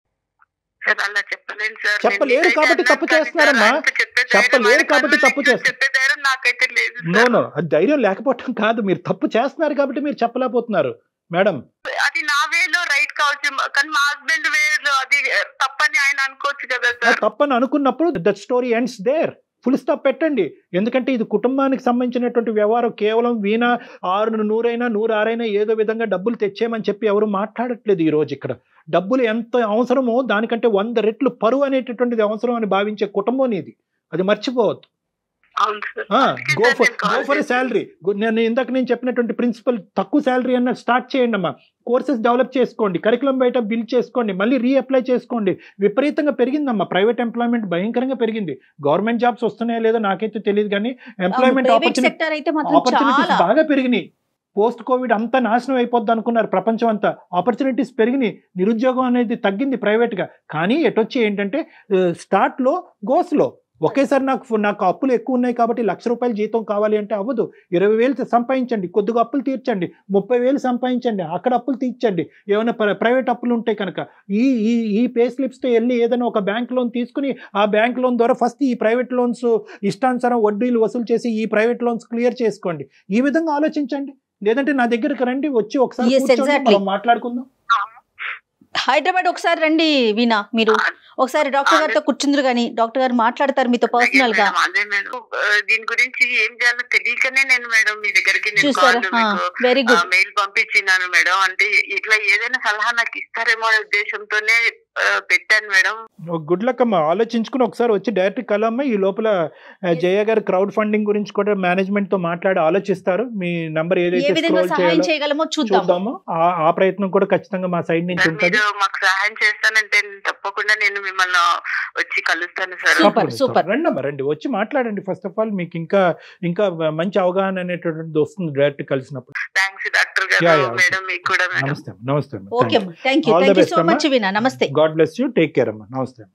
సార్ అలా చెప్పలేను సార్ చెప్పలేరు నేను కాబట్టి నిజంగా తప్పు అన్నాను చేస్తున్నారమ్మా. సార్, ఆయనతో చెప్పే ధైర్యం, చెప్పలేరు ఆయన కాబట్టి కళ్ళు తప్పు నుంచి చేస్తున్నారు. చెప్పే ధైర్యం నాకైతే లేదు నో సార్. నో అది ధైర్యం లేకపోవటం కాదు మీరు తప్పు చేస్తున్నారు కాబట్టి మీరు చెప్పలేకపోతున్నారు మేడం అది నా వేలో రైట్ కావచ్చు కానీ మా హస్బెండ్ వేలో అది తప్పని ఆయన అనుకోవచ్చు కదా ఆ సార్ తప్పని అనుకున్నప్పుడు that story ends there full stop పెట్టండి ఎందుకంటే ఇది కుటుంబానికి సంబంధించినటువంటి వ్యవహారం కేవలం వీణ ఆరు నూరైనా నూరు ఆరైనా ఏదో విధంగా డబ్బులు తెచ్చేయమని చెప్పి ఎవరు మాట్లాడట్లేదు ఈ రోజు ఇక్కడ డబ్బులు ఎంత అవసరమో దానికంటే వంద రెట్లు పరువు అనేటటువంటిది అవసరం అని భావించే కుటుంబం ఇది అది మర్చిపోవద్దు అవును సార్ గో ఫర్ నేను call గో ఫర్ చేశాను. శాలరీ నేను ఇందాక నేను చెప్పినటువంటి ప్రిన్సిపల్ తక్కువ శాలరీ అన్న స్టార్ట్ చేయండి అమ్మా కోర్సెస్ డెవలప్ చేసుకోండి కరికులం బయట బిల్ చేసుకోండి మళ్ళీ రీఅప్లై చేసుకోండి విపరీతంగా పెరిగిందమ్మా ప్రైవేట్ ఎంప్లాయ్మెంట్ భయంకరంగా పెరిగింది గవర్నమెంట్ జాబ్స్ వస్తున్నాయో లేదో నాకైతే తెలియదు కానీ ఎంప్లాయ్మెంట్ ప్రైవేట్ ఆపర్చునిటీ సెక్టర్ అయితే మాత్రం ఆపర్చునిటీస్ చాలా బాగా పెరిగినాయి పోస్ట్ కోవిడ్ అంతా నాశనం అయిపోద్ది అనుకున్నారు ప్రపంచం అంతా ఆపర్చునిటీస్ పెరిగినాయి నిరుద్యోగం అనేది తగ్గింది ప్రైవేట్గా కానీ ఎటొచ్చి ఏంటంటే స్టార్ట్లో గోస్లో ఒకేసారి నాకు నాకు అప్పులు ఎక్కువ ఉన్నాయి కాబట్టి లక్ష రూపాయల జీతం కావాలి అంటే అవ్వదు ఇరవై వేలు సంపాదించండి కొద్దిగా అప్పులు తీర్చండి ముప్పై వేలు సంపాదించండి అక్కడ అప్పులు తీర్చండి ఏమైనా ప్ర- ప్రైవేట్ అప్పులు ఉంటాయి కనుక ఈ ఈ ఈ పే స్లిప్స్తో వెళ్ళి ఏదైనా ఒక బ్యాంక్ లోన్ తీసుకుని ఆ బ్యాంక్ లోన్ ద్వారా ఫస్ట్ ఈ ప్రైవేట్ లోన్స్ ఇష్టానుసారం వడ్డీలు వసూలు చేసి ఈ ప్రైవేట్ లోన్స్ క్లియర్ చేసుకోండి ఈ విధంగా ఆలోచించండి లేదంటే నా దగ్గరికి రండి వచ్చి ఒకసారి Yes, కూర్చోండి, exactly. మనం మాట్లాడుకుందాం హైదరాబాద్ ఒకసారి రండి వీణా మీరు ఒకసారి డాక్టర్ గారితో కూర్చుందరు కానీ డాక్టర్ గారు మాట్లాడతారు మీతో పర్సనల్ గా మేడం, అదే మేడం ఆ, దీని గురించి ఏం చేయాలో తెలియకనే నేను మేడం మీ దగ్గరికి నేను చూసారా call మీకు, వెరీ ఆ, గుడ్ మెయిల్ పంపించినాను మేడం అంటే ఇట్లా ఏదైనా సలహా నాకు ఇస్తారేమో అనే ఉద్దేశంతోనే ఆ, పెట్టాను మేడం గుడ్ లక్ అమ్మా ఆలోచించుకుని ఒకసారి వచ్చి డైరెక్ట్ కలమ్మ ఈ లోపల ఆ, జయ గారు క్రౌడ్ ఫండింగ్ గురించి కూడా మేనేజ్మెంట్ తో మాట్లాడి ఆలోచిస్తారు మీ నంబర్ ఏ ఏదైతే విధంగా స్క్రోల్ సహాయం చేయాలో చేయగలమో చూద్దాం చూద్దాము ఆ- ఆ ప్రయత్నం కూడా ఖచ్చితంగా మా సైడ్ నుంచి సార్, ఉంటుంది మీరు మాకు సహాయం చేస్తానంటే నేను తప్పకుండా నేను మిమ్మల్ని వచ్చి కలుస్తాను సార్ Super, తప్పకుండా, super. రండి అమ్మా రండి వచ్చి మాట్లాడండి ఫస్ట్ ఆఫ్ ఆల్ మీకు ఇంకా ఇంకా మంచి అవగాహన అనేటువంటిది వస్తుంది డైరెక్ట్ కలిసినప్పుడు థ్యాంక్స్ డాక్టర్ Yeah, గారు yeah. మేడం మీకు కూడా మేడం నమస్తే అమ్మా, నమస్తే okay thank you All the thank you best so అమ్మా. మచ్ వీణా నమస్తే God bless you take care అమ్మా నమస్తే